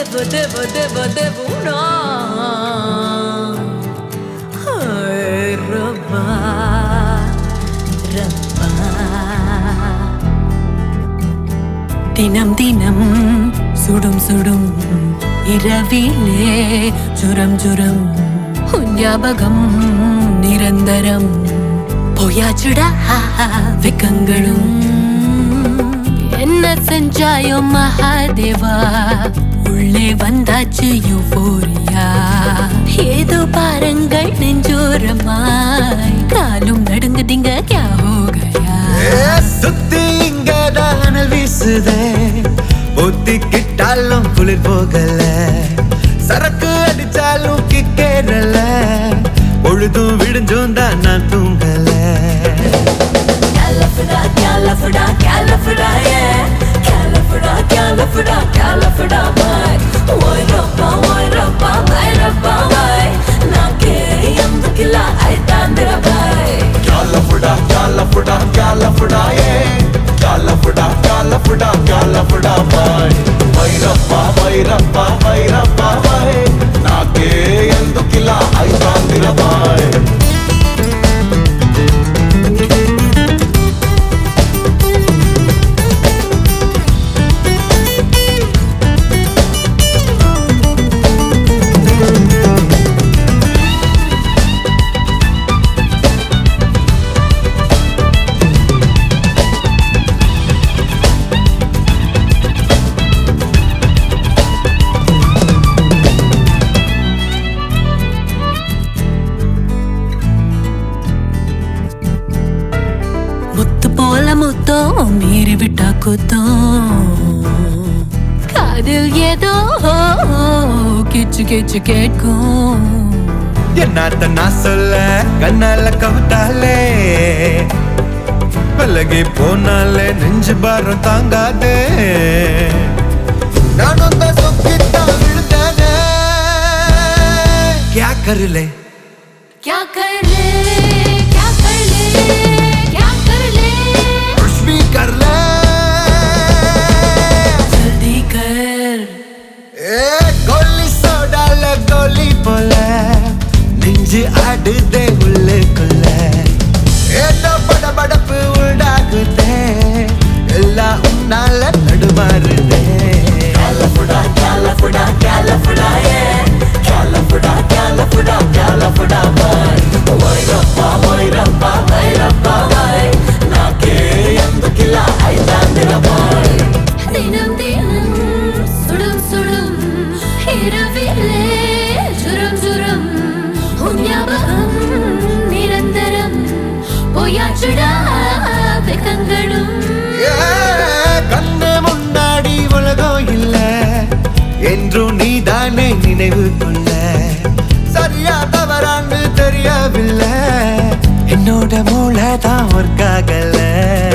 தேவ தேவ தேவ தேவுனா ஹாய் ரப்பா ரப்பா தினம் தினம் சுடும் சுடும் இரவிலே ஜுரம் ஜுரம் உன் ஞாபகம் நிரந்தரம் போயாச்சுடா வெக்கங்களும் என்ன செஞ்சாயோ மகாதேவா உள்ளே வந்தாச்சு யூபோரியா ஏதோ பாருங்கள் நெஞ்சோரமாய் காலும் நடுங்குதிங்க கியா ஹோ கயா சுத்தி இங்க அனல் வீசுதே ஒத்திக்கிட்டாலும் குளிர் போகல சரக்கு அடிச்சாலும் கிக்கேறல பொழுதும் விடிஞ்சும் தான் நான் தூங்கல Calafida, Calafida, Calafida, yeah. Calafida, Calafida, Calafida, boy. Oi, rappa, oi, rappa, oi, rappa, oi. నాకే ఎందుకిలా అయితాందిరా boy Calafida, calafida, calafida, yeah. Calafida, calafida, calafida, boy. వైరప్ప వైరప్ప వైరప్ప వై నాకే ఎందుకిలా అయితాందిర బాయ్ முத்து போல முத்தம் மீறி விட்டா குத்தம் காதில் ஏதோ கிச்சு கிச்சு கேட்கும் என்னத்த நான் சொல்ல கண்ணால கவிட்டாலே பழகி போனாலே நெஞ்சு பாரம் தாங்காதே நானும் தான் சொக்கித்தான் விழுந்தானே क्या कर ले क्या कर ले क्या कर ले क्या कर ले कुछ भी कर ले जल्दी कर ஏ கோலி சோடால கோலி போல நெஞ்சு ஆடுதே உள்ளுக்குள்ள ஏதோ படபடப்பு உண்டாகுதே எல்லாம் உன்னால நடுமாறுதே கேலஃபுடா கேலஃபுடா கேலஃபுடா ஏ கேலஃபுடா கேலஃபுடா கேலஃபுடா பாய் வைரப்பா வைரப்பா வைரப்பா பாய் நாக்கே ఎందుకిలా అయితాందిర బాయ్ தினம் தினம் சுடும் சுடும் இரவிலே சுரம் சுரம் உன் ஞாபகம் நிரந்தரம் போயாச்சுடா வெக்கங்களும் ஏ, கண்ணு முன்னாடி உலகம் இல்ல என்றும் நீதானே நினைவு கொள்ள சரியா தவறான்னு தெரியவில்லை என்னோட மூளை தான் ஒர்க் ஆகல